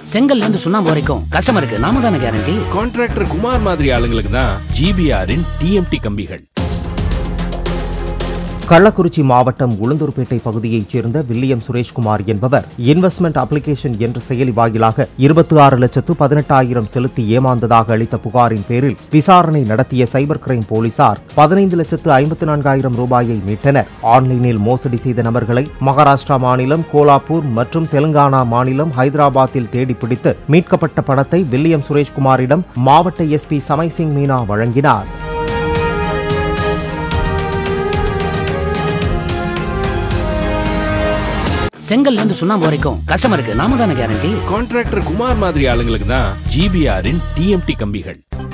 செங்கல்ல இருந்து சுண்ணாம்பு வரைக்கும் கஸ்டமருக்கு நாம தானே கேரண்டி கான்ட்ராக்டர் குமார் மாதிரி ஆளுங்களுக்கு தான் ஜிபிஆரின் டிஎம்டி கம்பிகள் கள்ளக்குறிச்சி மாவட்டம் உளுந்தூர்பேட்டை பகுதியைச் சேர்ந்த வில்லியம் சுரேஷ்குமார் என்பவர் இன்வெஸ்ட்மெண்ட் அப்ளிகேஷன் என்ற செயலி வாயிலாக இருபத்தி ஆறு லட்சத்து பதினெட்டாயிரம் செலுத்தி ஏமாந்ததாக அளித்த புகாரின் பேரில் விசாரணை நடத்திய சைபர் கிரைம் போலீசார் பதினைந்து லட்சத்து ஐம்பத்தி நான்காயிரம் ரூபாயை மீட்டனர் ஆன்லைனில் மோசடி செய்த நபர்களை மகாராஷ்டிரா மாநிலம் கோலாப்பூர் மற்றும் தெலுங்கானா மாநிலம் ஹைதராபாத்தில் தேடி பிடித்து மீட்கப்பட்ட பணத்தை வில்லியம் சுரேஷ்குமாரிடம் மாவட்ட எஸ்பி சமை சிங் மீனா வழங்கினார் செங்கல்ல இருந்து சுண்ணாம்பு வரைக்கும் கஸ்டமருக்கு நாம தானே கேரண்டி கான்ட்ராக்டர் குமார் மாதிரி ஆளுங்களுக்கு தான் ஜிபிஆரின் டிஎம்டி கம்பிகள்